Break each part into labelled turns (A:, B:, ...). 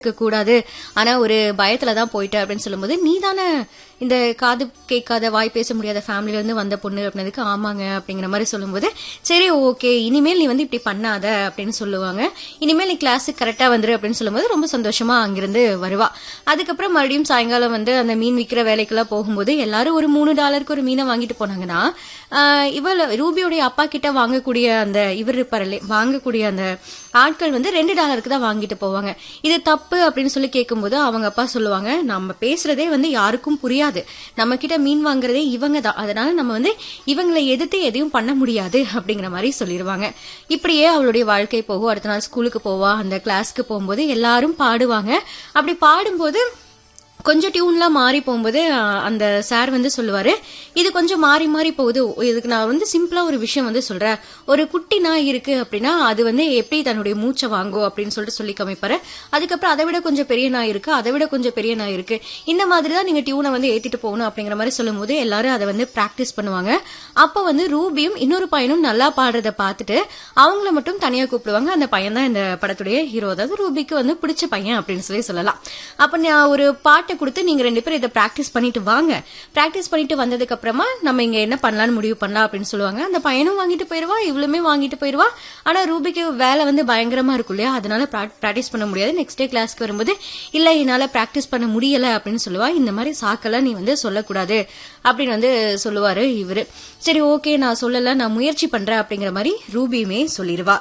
A: கூடாது ஆனா ஒரு பயத்துல தான் போயிட்ட அப்படின்னு சொல்லும்போது நீ தானே இந்த காது கேட்காத வாய் பேச முடியாத ஃபேமிலில இருந்து வந்த பொண்ணு அப்படின்னதுக்கு ஆமாங்க அப்படிங்கிற மாதிரி சொல்லும்போது சரி ஓகே இனிமேல் நீ வந்து இப்படி பண்ணாத அப்படின்னு சொல்லுவாங்க இனிமேல் நீ கிளாஸுக்கு கரெக்டா வந்துரு அப்படின்னு சொல்லும்போது ரொம்ப சந்தோஷமா அங்கிருந்து வருவா அதுக்கப்புறம் மறுபடியும் சாயங்காலம் வந்து அந்த மீன் விற்கிற வேலைக்கெல்லாம் போகும்போது எல்லாரும் ஒரு மூணு டாலருக்கு ஒரு மீனை வாங்கிட்டு போனாங்கன்னா ஆஹ் இவள் ரூபியோடைய அப்பா கிட்ட வாங்கக்கூடிய அந்த இவர் இருப்பாரு வாங்கக்கூடிய அந்த ஆட்கள் வந்து ரெண்டு டாலருக்கு தான் வாங்கிட்டு போவாங்க இது தப்பு அப்படின்னு சொல்லி கேட்கும்போது அவங்க அப்பா சொல்லுவாங்க நம்ம பேசுறதே வந்து யாருக்கும் புரியாது நம்ம கிட்ட மீன் வாங்குறதே இவங்க தான் அதனால நம்ம வந்து இவங்களை எதிர்த்து எதையும் பண்ண முடியாது அப்படிங்கிற மாதிரி சொல்லிடுவாங்க இப்படியே அவளுடைய வாழ்க்கை போகும் அடுத்த நாள் ஸ்கூலுக்கு போவா அந்த கிளாஸ்க்கு போகும்போது எல்லாரும் பாடுவாங்க அப்படி பாடும்போது கொஞ்சம் டியூன்லாம் மாறி போகும்போது அஹ், அந்த சார் வந்து சொல்லுவாரு இது கொஞ்சம் மாறி மாறி போகுது இதுக்கு நான் வந்து சிம்பிளா ஒரு விஷயம் வந்து சொல்றேன் ஒரு குட்டி நாய் இருக்கு அப்படின்னா அது வந்து எப்படி தன்னுடைய மூச்சை வாங்கும் அப்படின்னு சொல்லிட்டு சொல்லி காமிப்பாரு அதுக்கப்புறம் அதை விட கொஞ்சம் பெரிய நாய் இருக்கு அதை விட கொஞ்சம் பெரிய நாய் இருக்கு இந்த மாதிரி தான் நீங்க டியூனை வந்து ஏத்திட்டு போகணும் அப்படிங்கிற மாதிரி சொல்லும்போது எல்லாரும் அதை வந்து பிராக்டிஸ் பண்ணுவாங்க அப்ப வந்து ரூபியும் இன்னொரு பையனும் நல்லா பாடுறத பார்த்துட்டு அவங்கள மட்டும் தனியா கூப்பிடுவாங்க அந்த பையன் தான் இந்த படத்துடைய ஹீரோ அதாவது ரூபிக்கு வந்து பிடிச்ச பையன் அப்படின்னு சொல்லி சொல்லலாம் அப்ப நான் ஒரு பாட்டை கொடுத்து நீங்க ரெண்டு பேரும் இதை பிராக்டிஸ் பண்ணிட்டு வாங்க பிராக்டிஸ் பண்ணிட்டு வந்ததுக்கு அப்புறமா நம்ம இங்க என்ன பண்ணலாம்னு முடிவு பண்ணலாம் அப்படின்னு சொல்லுவாங்க அந்த பையனும் வாங்கிட்டு போயிருவா இவளுமே வாங்கிட்டு போயிருவா ஆனா ரூபிக்கு வேலை வந்து பயங்கரமா இருக்கும் இல்லையா அதனால பிராக்டிஸ் பண்ண முடியாது நெக்ஸ்ட் டே கிளாஸ்க்கு வரும்போது இல்ல என்னால பிராக்டிஸ் பண்ண முடியல அப்படின்னு சொல்லுவா இந்த மாதிரி சாக்கெல்லாம் நீ வந்து சொல்லக்கூடாது அப்படின்னு வந்து சொல்லுவாரு இவரு சரி ஓகே நான் சொல்லல நான் முயற்சி பண்றேன் அப்படிங்கிற மாதிரி ரூபியுமே சொல்லிடுவா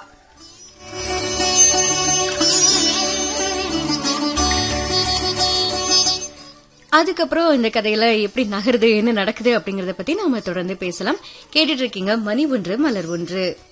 A: அதுக்கப்புறம் இந்த கதையில எப்படி நகருது என்ன நடக்குது அப்படிங்கறத பத்தி நாம தொடர்ந்து பேசலாம் கேட்டுட்டு இருக்கீங்க மணி ஒன்று மலர் ஒன்று